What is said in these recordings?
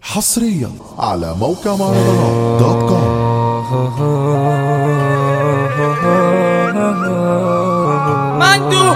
حصريا على موقع مهرجانات دوت كوم مندو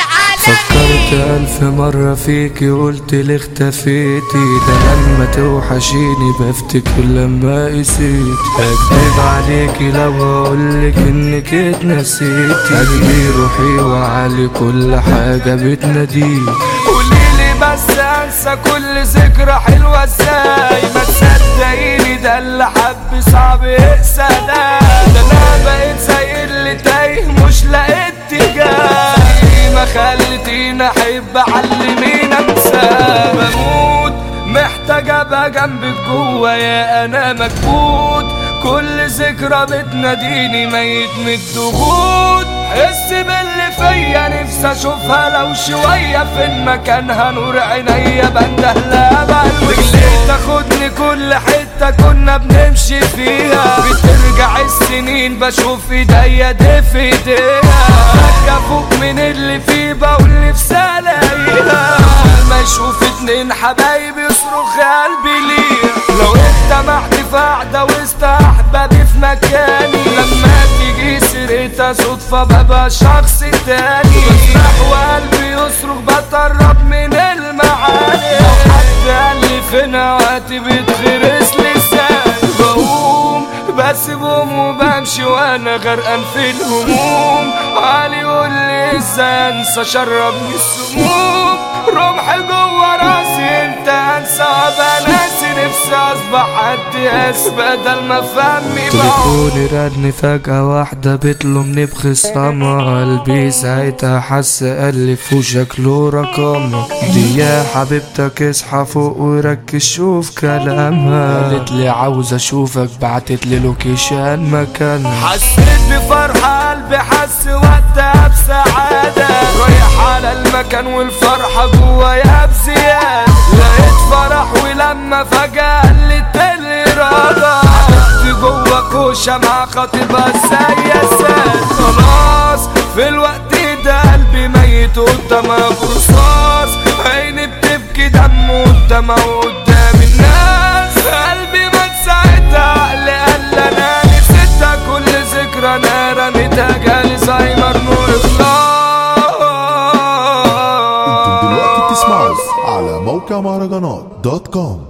فكرت العالمي ألف مرة فيكي قلت لي اختفيتي ده لما توحشيني بفتكر لما قسيت أكدب عليكي لو هقولك إنك اتنسيتي قلبي روحي وعلي كل حاجة بتناديك قوليلي بس أنسى كل ذكرى حلوة ازاي ما تصدقيني ده اللي حب صعب يقسى ده ده أنا بقيت زي اللي تايه مش لاقي اتجاه ما خلتيني احب علمينا انسى بموت محتاج ابقى جنبك جوايا انا مكبوت كل ذكرى بتناديني ميت من الضغوط حس باللي فيا نفسي اشوفها لو شوية في مكانها نور عينيا بنده لها رجليك تاخدني كل حتة كنا بنمشي فيها بترجع السنين بشوف ايديا دي في ايديها فجأة فوق من اللي فيه بقول نفسي الاقيها ما اشوف اتنين حبايبي يصرخ قلبي ليه لو اجتمعت في قعدة وسط احبابي في مكاني لما تيجي سيرتها صدفة ببقى شخص تاني بفتح وقلبي يصرخ بتقرب من المعاني لو حد قال لي فين وقتي بيتخرس لساني بقوم بسيبهم وبمشي وانا غرقان في الهموم علي يقول لي ازاي انسى شربني السموم رمح جوه راسي انت انسى وابقى ناسي نفسي اصبح حد ياس بدل ما فهمي تليفوني رن فجأة واحدة بتلومني بخصامة قلبي ساعتها حس ألف وشكله رقم دي يا حبيبتك اصحى فوق وركز شوف كلامها قالت لي عاوز اشوفك بعتت لي لوكيشن مكانها حسيت بفرحة قلبي حس وقتها بسعادة رايح على المكان والفرحة جوايا بزيادة لقيت فرح ولما فجأة قلت الإرادة حبيبتي جوا كوشة مع خطيبها ازاي يا ساد خلاص في الوقت ده قلبي ميت قدامها برصاص عيني بتبكي دم قدامها وقدام الناس قلبي ما ساعتها عقلي قال انا نسيتها كل ذكرى انا رميتها جالي زهايمر نور اخلاص انتم دلوقتي بتسمعوا على موقع مهرجانات دوت كوم